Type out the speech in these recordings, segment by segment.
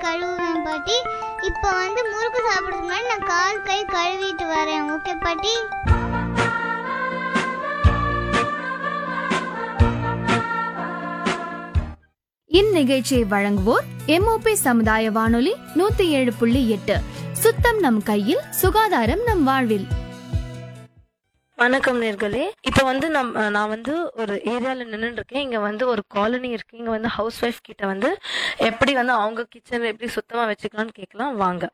கழுவுவேன் பாட்டி இப்போ வந்து முறுக்கு சாப்பிட்றதுக்கு முன்னாடி நான் கால் கை கழுவிட்டு வரேன் ஓகே பாட்டி இந்நிகழ்ச்சியை வழங்குவோர் எம்ஓபி சமுதாய வானொலி நூத்தி ஏழு புள்ளி எட்டு சுத்தம் நம் கையில் சுகாதாரம் நம் வாழ்வில் வணக்கம் நேர்களே இப்போ வந்து நம் நான் வந்து ஒரு ஏரியாவில் நின்றுட்டு இருக்கேன் இங்கே வந்து ஒரு காலனி இருக்கு இங்கே வந்து ஹவுஸ் ஒய்ஃப் கிட்ட வந்து எப்படி வந்து அவங்க கிச்சன் எப்படி சுத்தமாக வச்சுக்கலாம்னு கேட்கலாம் வாங்க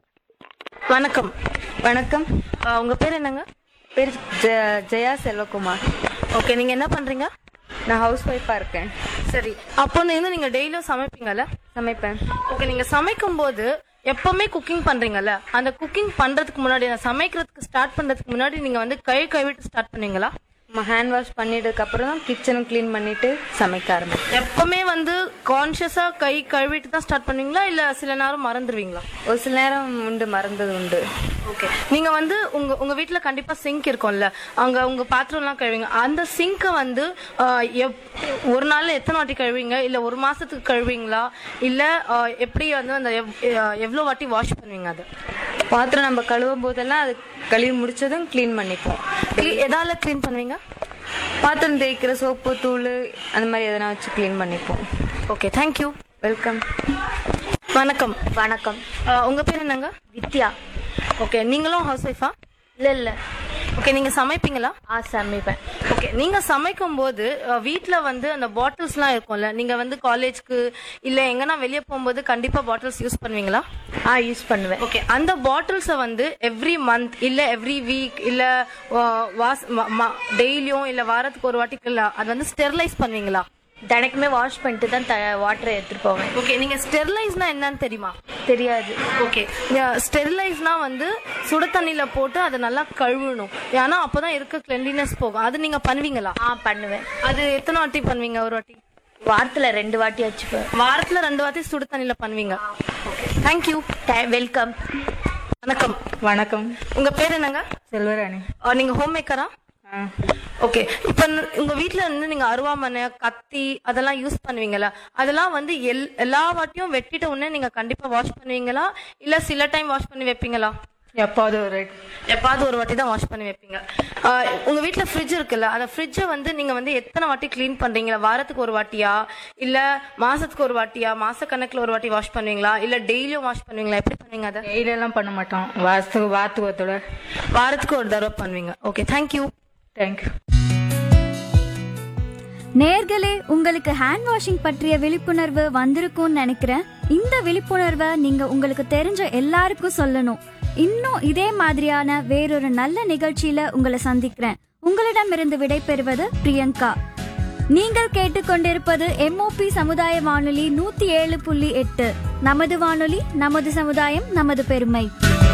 வணக்கம் வணக்கம் ஆஹ் உங்க பேர் என்னங்க பேர் ஜ- ஜெயா செல்வகுமார் ஓகே நீங்கள் என்ன பண்ணுறீங்க நான் ஹவுஸ் ஒய்ஃபாக இருக்கேன் சரி அப்போ வந்து நீங்கள் டெய்லியும் சமைப்பீங்கல்ல சமைப்பேன் ஓகே நீங்கள் சமைக்கும் போது எப்பவுமே குக்கிங் பண்றீங்கல்ல அந்த குக்கிங் பண்றதுக்கு முன்னாடி அந்த சமைக்கிறதுக்கு ஸ்டார்ட் பண்றதுக்கு முன்னாடி நீங்க வந்து கை கழுவிட்டு ஸ்டார்ட் பண்ணுவீங்களா நம்ம ஹேண்ட் வாஷ் பண்ணிட்டதுக்கப்புறம் தான் கிச்சனும் க்ளீன் பண்ணிட்டு சமைக்க ஆரம்பிப்பேன் எப்பவுமே வந்து கான்ஷியஸா கை கழுவிட்டு தான் ஸ்டார்ட் பண்ணுவீங்களா இல்ல சில நேரம் மறந்துடுவீங்களா ஒரு சில நேரம் உண்டு மறந்தது உண்டு ஓகே நீங்க வந்து உங்க உங்க வீட்ல கண்டிப்பா சிங்க் இருக்கும்ல அங்க உங்க பாத்திரம் எல்லாம் கழுவிங்க அந்த சிங்கை வந்து ஆஹ், எப்- ஒரு நாள்ல எத்தனை வாட்டி கழுவீங்க இல்ல ஒரு மாசத்துக்கு கழுவீங்களா இல்ல ஆஹ், எப்படி வந்து அந்த எவ்- ஆஹ், எவ்வளவு வாட்டி வாஷ் பண்ணுவீங்க அது பாத்திரம் நம்ம கழுவும் போதெல்லாம் அது கழுவி முடிச்சதும் க்ளீன் பண்ணிப்போம் Cle- எதால க்ளீன் பண்ணுவீங்க பாத்திரம் தேய்க்கிற சோப்பு தூள் அந்த மாதிரி எதனா வச்சு க்ளீன் பண்ணிப்போம் ஓகே தேங்க்யூ வெல்கம் வணக்கம் வணக்கம் ஆஹ், உங்க பேர் என்னங்க வித்யா ஓகே நீங்களும் ஹவுஸ் ஒய்ஃபா இல்லை இல்லை ஓகே நீங்க சமைப்பீங்களா ஆ சமைப்பேன் ஓகே நீங்க சமைக்கும் போது அஹ், வீட்ல வந்து அந்த பாட்டில்ஸ்லாம் இருக்கும்ல நீங்க வந்து காலேஜ்க்கு இல்ல எங்கன்னா வெளியே போகும்போது கண்டிப்பா பாட்டில்ஸ் யூஸ் பண்ணுவீங்களா ஆ யூஸ் பண்ணுவேன் ஓகே அந்த பாட்டில்ஸை வந்து எவ்ரி மந்த் இல்ல எவ்ரி வீக் இல்ல அஹ், வாஸ் டெய்லியும் இல்ல வாரத்துக்கு ஒரு வாட்டிக்கு இல்ல அது வந்து ஸ்டெர்லைஸ் பண்ணுவீங்களா தினைக்குமே வாஷ் பண்ணிட்டு தான் த வாட்டரை எடுத்துட்டு போவேன் ஓகே நீங்க ஸ்டெர்லைஸ்னா என்னன்னு தெரியுமா தெரியாது ஓகே ஸ்டெரிலைஸ்னா வந்து சுடு தண்ணியில போட்டு அதை நல்லா கழுவணும் ஏன்னா அப்பதான் இருக்க கிளென்லினஸ் போகும் அது நீங்க பண்ணுவீங்களா ஆ பண்ணுவேன் அது எத்தனை வாட்டி பண்ணுவீங்க ஒரு வாட்டி வாரத்தில் ரெண்டு வாட்டி வச்சுப்பேன் வாரத்துல ரெண்டு வாட்டி சுடு தண்ணியில பண்ணுவீங்க தேங்க்யூ வெல்கம் வணக்கம் வணக்கம் உங்க பேர் என்னங்க செல்வராணி அஹ் நீங்க ஹோம் மேக்கரா ஆ ஓகே இப்ப ந- உங்க வீட்ல இருந்து நீங்க அருவாமனை கத்தி அதெல்லாம் யூஸ் பண்ணுவீங்கல்ல அதெல்லாம் வந்து எல் எல்லா வாட்டியும் வெட்டிட்ட உடனே நீங்க கண்டிப்பா வாஷ் பண்ணுவீங்களா இல்ல சில டைம் வாஷ் பண்ணி வைப்பீங்களா எப்பாவது ஒரு எப்பாவது ஒரு வாட்டி தான் வாஷ் பண்ணி வைப்பீங்க ஆஹ் உங்க வீட்ல ஃப்ரிட்ஜ் இருக்குல்ல அந்த ஃப்ரிட்ஜை வந்து நீங்க வந்து எத்தனை வாட்டி க்ளீன் பண்றீங்க வாரத்துக்கு ஒரு வாட்டியா இல்ல மாசத்துக்கு ஒரு வாட்டியா மாச கணக்குல ஒரு வாட்டி வாஷ் பண்ணுவீங்களா இல்ல டெய்லியும் வாஷ் பண்ணுவீங்களா எப்படி பண்ணுவீங்க அதை டெய்லியெல்லாம் பண்ண மாட்டோம் வாரத்துக்கு வாரத்துக்கு ஒருத்தோட வாரத்துக்கு ஒரு தடவை பண்ணுவீங்க ஓகே தேங்க்யூ தேங்க்யூ நேர்களே உங்களுக்கு ஹேண்ட் வாஷிங் பற்றிய விழிப்புணர்வு வந்திருக்கும்னு நினைக்கிறேன் இந்த விழிப்புணர்வை நீங்க உங்களுக்கு தெரிஞ்ச எல்லாருக்கும் சொல்லணும் இன்னும் இதே மாதிரியான வேறொரு நல்ல நிகழ்ச்சியில உங்களை சந்திக்கிறேன் உங்களிடமிருந்து விடைபெறுவது பிரியங்கா நீங்கள் கேட்டுக்கொண்டிருப்பது எம்ஓபி சமுதாய வானொலி நூத்தி ஏழு புள்ளி எட்டு நமது வானொலி நமது சமுதாயம் நமது பெருமை